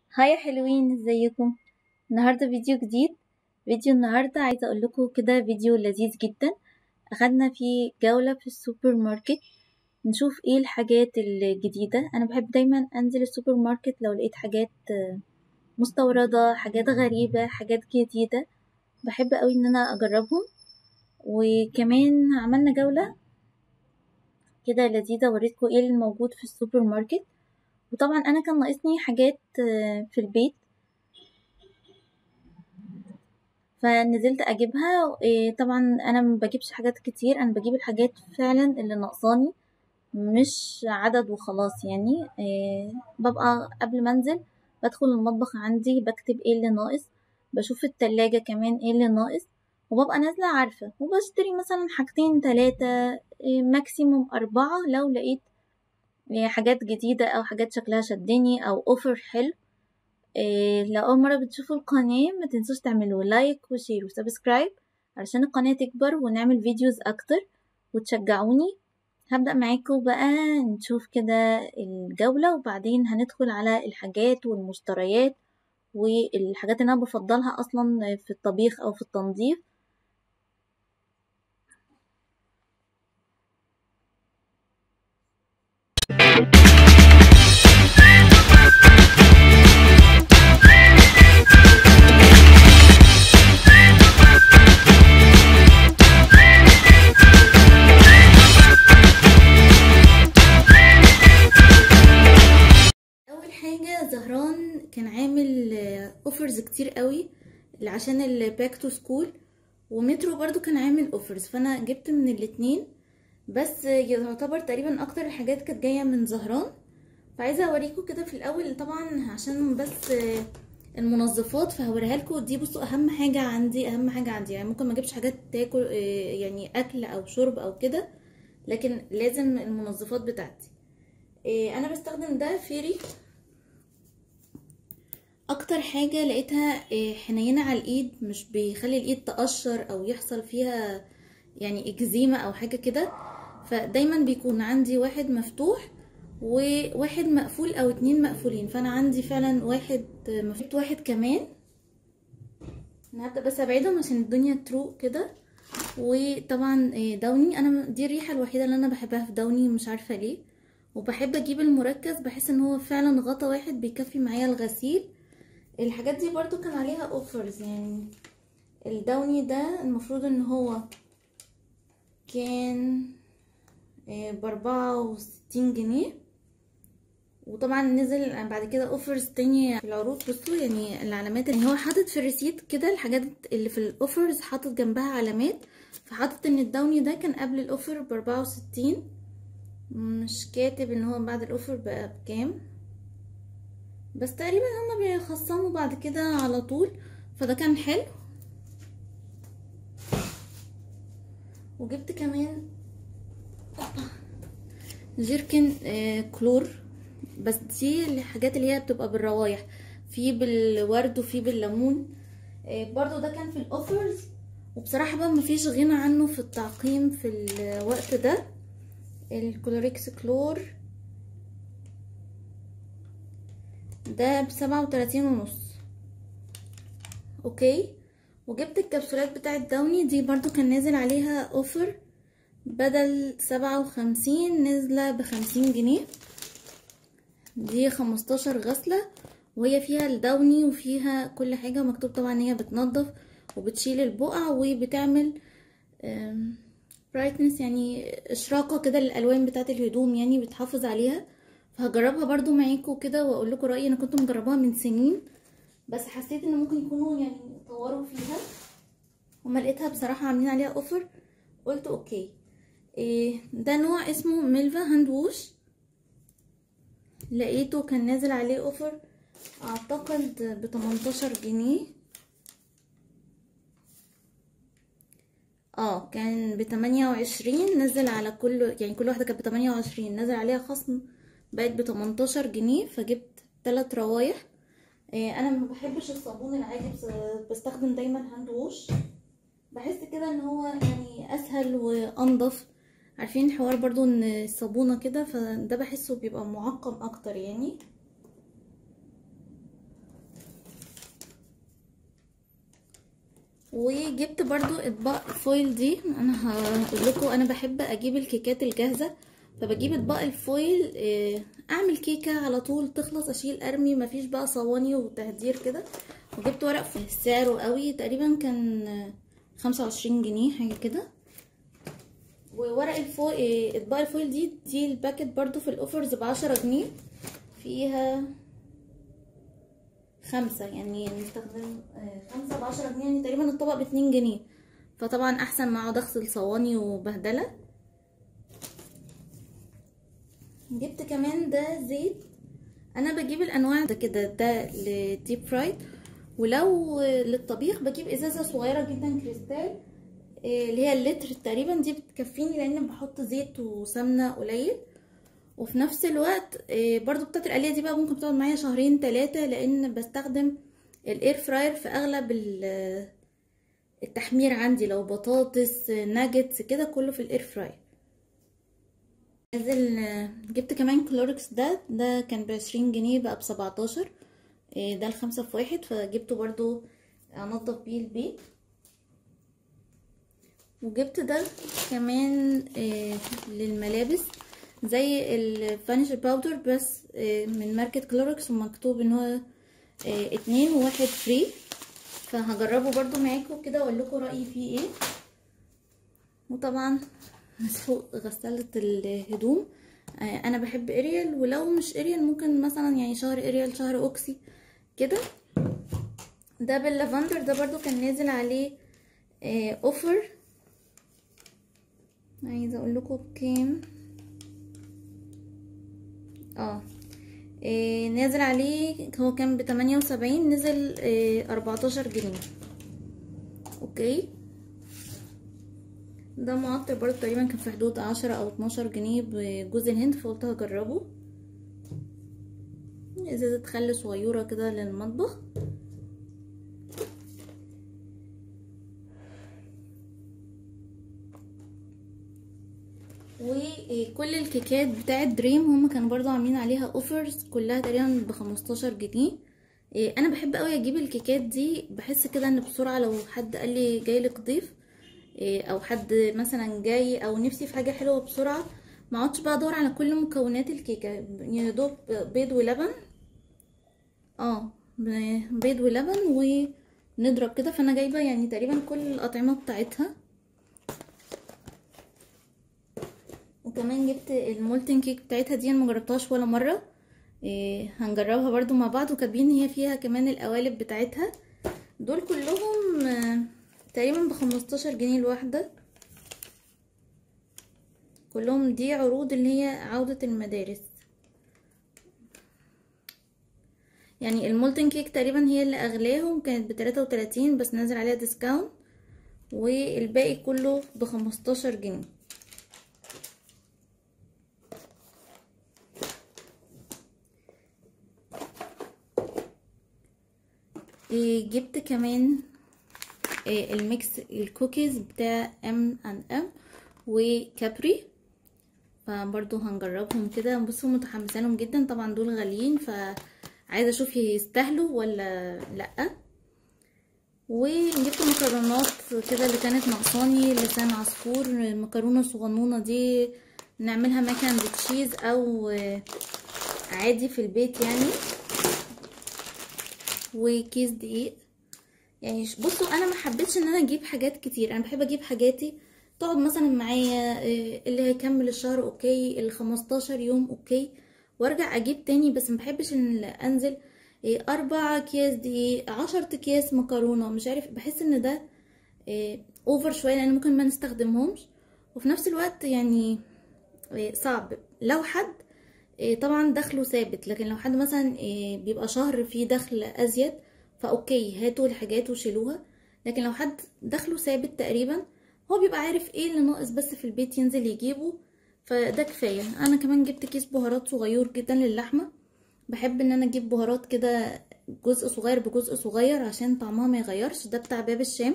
هاي يا حلوين ازيكم النهارده فيديو جديد فيديو النهارده عايزه اقول لكم كده فيديو لذيذ جدا اخدنا فيه جوله في السوبر ماركت نشوف ايه الحاجات الجديده انا بحب دايما انزل السوبر ماركت لو لقيت حاجات مستورده حاجات غريبه حاجات جديده بحب قوي ان انا اجربهم وكمان عملنا جوله كده لذيذه وريتكم ايه الموجود في السوبر ماركت وطبعا انا كان ناقصني حاجات في البيت فنزلت اجيبها طبعا انا ما بجيبش حاجات كتير انا بجيب الحاجات فعلا اللي ناقصاني مش عدد وخلاص يعني ببقى قبل ما انزل بدخل المطبخ عندي بكتب ايه اللي ناقص بشوف التلاجة كمان ايه اللي ناقص وببقى نازلة عارفة وبشتري مثلا حاجتين تلاتة ماكسيموم أربعة لو لقيت حاجات جديدة أو حاجات شكلها شدني أو أوفر حلو إيه لو أول مرة بتشوفوا القناة ما تنسوش تعملوا لايك وشير وسبسكرايب علشان القناة تكبر ونعمل فيديوز أكتر وتشجعوني هبدأ معاكم بقى نشوف كده الجولة وبعدين هندخل على الحاجات والمشتريات والحاجات اللي أنا بفضلها أصلا في الطبيخ أو في التنظيف زهران كان عامل اوفرز كتير قوي عشان الباك تو سكول ومترو برضو كان عامل اوفرز فانا جبت من الاتنين بس يعتبر تقريبا اكتر الحاجات كانت جايه من زهران فعايزه اوريكم كده في الاول طبعا عشان بس المنظفات فهوريها لكم دي بصوا اهم حاجه عندي اهم حاجه عندي يعني ممكن ما اجيبش حاجات تاكل يعني اكل او شرب او كده لكن لازم المنظفات بتاعتي انا بستخدم ده فيري اكتر حاجة لقيتها حنينة على الايد مش بيخلي الايد تقشر او يحصل فيها يعني اكزيما او حاجة كده فدايما بيكون عندي واحد مفتوح وواحد مقفول او اتنين مقفولين فانا عندي فعلا واحد مفتوح واحد كمان انا هبدأ بس ابعدهم عشان الدنيا تروق كده وطبعا دوني انا دي الريحة الوحيدة اللي انا بحبها في دوني مش عارفة ليه وبحب اجيب المركز بحس ان هو فعلا غطا واحد بيكفي معايا الغسيل الحاجات دي برضو كان عليها اوفرز يعني الدوني ده المفروض ان هو كان باربعة وستين جنيه وطبعا نزل بعد كده اوفرز تانية في العروض بصوا يعني العلامات اللي هو حاطط في الريسيت كده الحاجات اللي في الاوفرز حاطط جنبها علامات فحاطط ان الدوني ده كان قبل الاوفر باربعة وستين مش كاتب ان هو بعد الاوفر بقى بكام بس تقريبا هما بيخصموا بعد كده على طول فده كان حلو وجبت كمان جيركن آه كلور بس دي الحاجات اللي هي بتبقى بالروايح في بالورد وفي بالليمون آه برضو ده كان في الاوفرز وبصراحة بقى مفيش غنى عنه في التعقيم في الوقت ده الكلوريكس كلور ده بسبعة وتلاتين ونص اوكي وجبت الكبسولات بتاعة داوني دي برضو كان نازل عليها اوفر بدل سبعة وخمسين نازلة بخمسين جنيه دي خمستاشر غسلة وهي فيها الداوني وفيها كل حاجة مكتوب طبعا ان هي بتنضف وبتشيل البقع وبتعمل برايتنس يعني اشراقة كده للالوان بتاعة الهدوم يعني بتحافظ عليها هجربها برضو معاكم كده واقول لكم رايي انا كنت مجرباها من سنين بس حسيت ان ممكن يكونوا يعني طوروا فيها وما لقيتها بصراحه عاملين عليها اوفر قلت اوكي إيه ده نوع اسمه ميلفا هاند ووش لقيته كان نازل عليه اوفر اعتقد ب 18 جنيه اه كان ب 28 نزل على كل يعني كل واحده كانت ب 28 نزل عليها خصم بقت بتمنتاشر جنيه فجبت تلات روايح إيه انا ما بحبش الصابون العادي بستخدم دايما هاند ووش بحس كده ان هو يعني اسهل وانضف عارفين حوار برضو ان الصابونة كده فده بحسه بيبقى معقم اكتر يعني وجبت برضو اطباق الفويل دي انا هقول لكم انا بحب اجيب الكيكات الجاهزه فبجيب اطباق الفويل إيه، اعمل كيكه على طول تخلص اشيل ارمي مفيش بقى صواني وتهدير كده وجبت ورق فويل سعره قوي تقريبا كان خمسة وعشرين جنيه حاجه كده وورق الفويل إيه، اطباق الفويل دي دي الباكت برضو في الاوفرز بعشرة جنيه فيها خمسة يعني نستخدم آه، خمسة بعشرة جنيه يعني تقريبا الطبق باتنين جنيه فطبعا احسن ما اقعد اغسل صواني وبهدلة جبت كمان ده زيت انا بجيب الانواع ده كده ده لديب فرايد ولو للطبيخ بجيب ازازة صغيرة جدا كريستال آه، اللي هي اللتر تقريبا دي بتكفيني لان بحط زيت وسمنة قليل وفي نفس الوقت آه، برضو بتاعت القليه دي بقى ممكن تقعد معايا شهرين ثلاثه لان بستخدم الاير فراير في اغلب ال- التحمير عندي لو بطاطس ناجتس كده كله في الاير فراير نزل آه، جبت كمان كلوركس ده ده كان بعشرين جنيه بقى بسبعتاشر آه، ده الخمسة في واحد فجبته برضو انضف بيه البيت وجبت ده كمان آه، للملابس زي الفانيش باودر بس آه، من ماركة كلوركس ومكتوب ان هو آه، اتنين وواحد فري فهجربه برضو معاكم كده واقول لكم رأيي فيه ايه وطبعا مسحوق غسالة الهدوم آه، انا بحب اريال ولو مش اريال ممكن مثلا يعني شهر اريال شهر اوكسي كده ده باللافندر ده برضو كان نازل عليه آه، اوفر عايزه اقول لكم بكام اه إيه نازل عليه هو كان بتمانية وسبعين نزل إيه اربعتاشر جنيه اوكي ده معطر برضه تقريبا كان في حدود عشرة او اتناشر جنيه بجوز الهند فقلت هجربه ازازة خل صغيرة كده للمطبخ وكل الكيكات بتاعت دريم هم كانوا برضو عاملين عليها اوفرز كلها تقريبا بخمستاشر جنيه إيه، انا بحب قوي اجيب الكيكات دي بحس كده ان بسرعه لو حد قال لي جاي لك ضيف إيه، او حد مثلا جاي او نفسي في حاجه حلوه بسرعه ما اقعدش بقى ادور على كل مكونات الكيكه يا دوب بيض ولبن اه ب- بيض ولبن ونضرب كده فانا جايبه يعني تقريبا كل الاطعمه بتاعتها وكمان جبت المولتن كيك بتاعتها دي انا مجربتهاش ولا مره إيه هنجربها برضو مع بعض وكاتبين هي فيها كمان القوالب بتاعتها دول كلهم آه، تقريبا بخمستاشر جنيه الواحده كلهم دي عروض اللي هي عودة المدارس يعني المولتن كيك تقريبا هي اللي اغلاهم كانت بتلاتة وتلاتين بس نازل عليها ديسكاونت والباقي كله بخمستاشر جنيه إيه، جبت كمان إيه، الميكس الكوكيز بتاع ام ان ام وكابري فبرضو هنجربهم كده بصوا متحمسه لهم جدا طبعا دول غاليين فعايزه اشوف يستاهلوا ولا لا وجبت مكرونات كده اللي كانت ناقصاني لسان عصفور المكرونه الصغنونه دي نعملها ماك اند تشيز او آه، عادي في البيت يعني وكيس دقيق يعني ش- بصوا انا ما حبيتش ان انا اجيب حاجات كتير انا بحب اجيب حاجاتي تقعد مثلا معايا إيه، اللي هيكمل الشهر اوكي ال 15 يوم اوكي وارجع اجيب تاني بس ما بحبش ان انزل إيه، اربع اكياس دقيق عشر اكياس مكرونه مش عارف بحس ان ده إيه، اوفر شويه لان ممكن ما نستخدمهمش وفي نفس الوقت يعني إيه، صعب لو حد إيه، طبعا دخله ثابت لكن لو حد مثلا إيه، بيبقى شهر فيه دخل ازيد فاوكي هاتوا الحاجات وشيلوها لكن لو حد دخله ثابت تقريبا هو بيبقى عارف ايه اللي ناقص بس في البيت ينزل يجيبه فده كفايه انا كمان جبت كيس بهارات صغير جدا للحمه بحب ان انا اجيب بهارات كده جزء صغير بجزء صغير عشان طعمها ما يغيرش ده بتاع باب الشام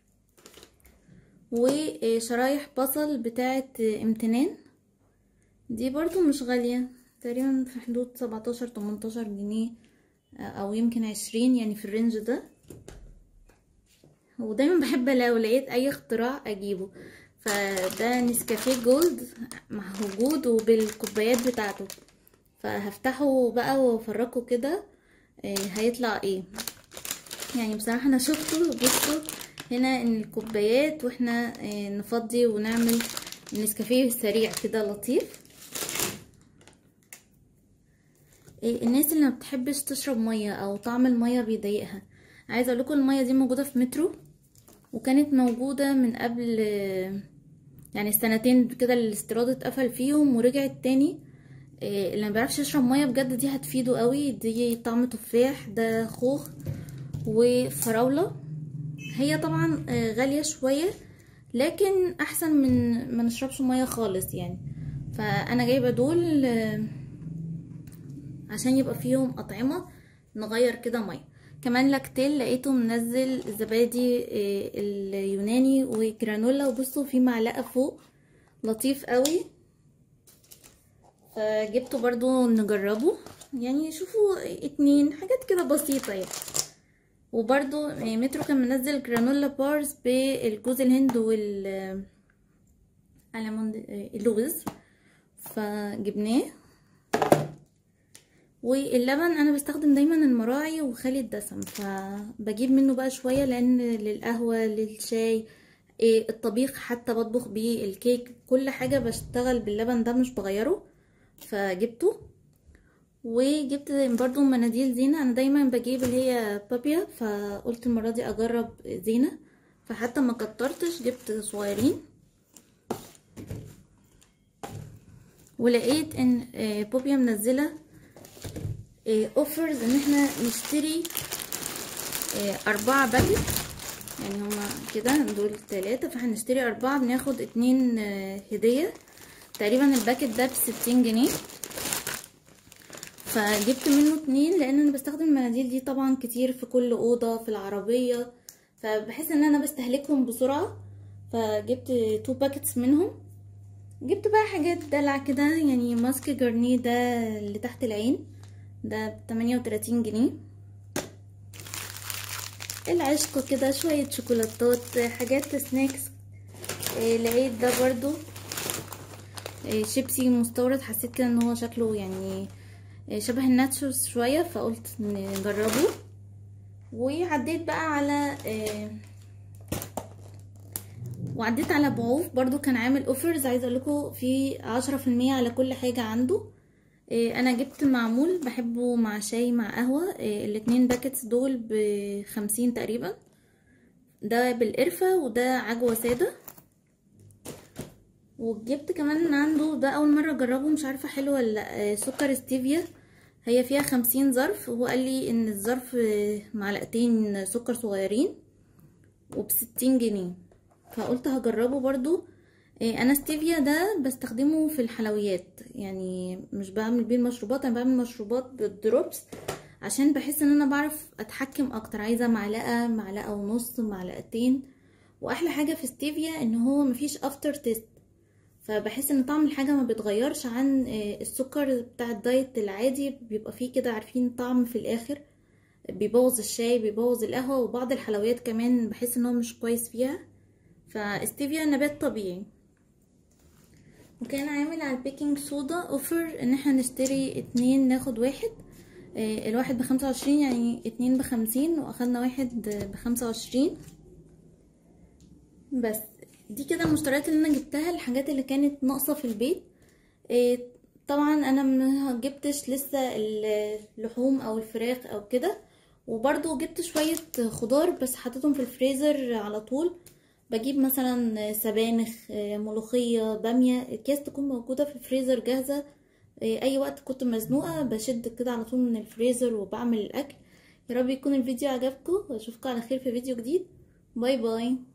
وشرايح بصل بتاعه امتنان دي برضو مش غالية تقريبا في حدود سبعتاشر تمنتاشر جنيه او يمكن عشرين يعني في الرينج ده ودايما بحب لو لقيت اي اختراع اجيبه فده نسكافيه جولد موجود وبالكوبايات بتاعته فهفتحه بقى وافرجه كده آه، هيطلع ايه يعني بصراحة انا شفته بصوا هنا ان الكوبايات واحنا آه، نفضي ونعمل نسكافيه سريع كده لطيف آه، الناس اللي ما بتحبش تشرب ميه او طعم الميه بيضايقها عايزه اقول لكم الميه دي موجوده في مترو وكانت موجوده من قبل آه، يعني سنتين كده الاستيراد اتقفل فيهم ورجعت تاني آه، اللي ما بيعرفش يشرب ميه بجد دي هتفيده قوي دي طعم تفاح ده خوخ وفراوله هي طبعا آه، غاليه شويه لكن احسن من ما نشربش ميه خالص يعني فانا جايبه دول آه، عشان يبقى فيهم اطعمه نغير كده ميه كمان لاكتيل لقيته منزل زبادي آه، اليوناني وجرانولا وبصوا في معلقه فوق لطيف قوي فجبته برضو نجربه يعني شوفوا اتنين حاجات كده بسيطة يعني وبرضو مترو كان منزل جرانولا بارز بالجوز الهند وال ألموند اللوز فجبناه واللبن انا بستخدم دايما المراعي وخالي الدسم فبجيب منه بقى شوية لان للقهوة للشاي إيه الطبيخ حتى بطبخ بيه الكيك كل حاجة بشتغل باللبن ده مش بغيره فجبته وجبت برضو مناديل زينة انا دايما بجيب اللي هي بابيا فقلت المرة دي اجرب زينة فحتى ما كترتش جبت صغيرين ولقيت ان آه، بوبيا منزلة اوفرز ان احنا نشتري آه، اربعة باكت يعني هما كده دول تلاتة فهنشتري اربعة بناخد اتنين آه، هدية تقريبا الباكت ده بستين جنيه فجبت منه اتنين لان انا بستخدم المناديل دي طبعا كتير في كل اوضة في العربية فبحس ان انا بستهلكهم بسرعة فجبت تو باكتس منهم جبت بقى حاجات دلع كده يعني ماسك جرنيه ده اللي تحت العين ده بتمانية وتلاتين جنيه العشق كده شوية شوكولاتات حاجات سناكس إيه لقيت ده برضو إيه شيبسي مستورد حسيت كده ان هو شكله يعني إيه شبه الناتشوز شوية فقلت نجربه وعديت بقى على إيه وعديت على بعوف برضو كان عامل اوفرز عايزه اقول لكم في عشرة في المية على كل حاجه عنده إيه انا جبت معمول بحبه مع شاي مع قهوه إيه الاتنين باكتس دول بخمسين تقريبا ده بالقرفه وده عجوه ساده وجبت كمان من عنده ده اول مره اجربه مش عارفه حلو ولا لا إيه سكر ستيفيا هي فيها خمسين ظرف وهو قال لي ان الظرف معلقتين سكر صغيرين وبستين جنيه فقلت هجربه برضو انا ستيفيا ده بستخدمه في الحلويات يعني مش بعمل بيه المشروبات انا بعمل مشروبات بالدروبس عشان بحس ان انا بعرف اتحكم اكتر عايزه معلقه معلقه ونص معلقتين واحلى حاجه في ستيفيا ان هو مفيش افتر تيست فبحس ان طعم الحاجه ما بيتغيرش عن السكر بتاع الدايت العادي بيبقى فيه كده عارفين طعم في الاخر بيبوظ الشاي بيبوظ القهوه وبعض الحلويات كمان بحس ان هو مش كويس فيها فاستيفيا نبات طبيعي وكان عامل على البيكنج صودا اوفر ان احنا نشتري اتنين ناخد واحد آه الواحد بخمسة وعشرين يعني اتنين بخمسين واخدنا واحد بخمسة وعشرين بس دي كده المشتريات اللي انا جبتها الحاجات اللي كانت ناقصة في البيت آه طبعا انا ما جبتش لسه اللحوم او الفراخ او كده وبرضو جبت شوية خضار بس حطيتهم في الفريزر على طول بجيب مثلا سبانخ ملوخية بامية اكياس تكون موجودة في الفريزر جاهزة اي وقت كنت مزنوقة بشد كده على طول من الفريزر وبعمل الاكل يا رب يكون الفيديو عجبكم واشوفكم على خير في فيديو جديد باي باي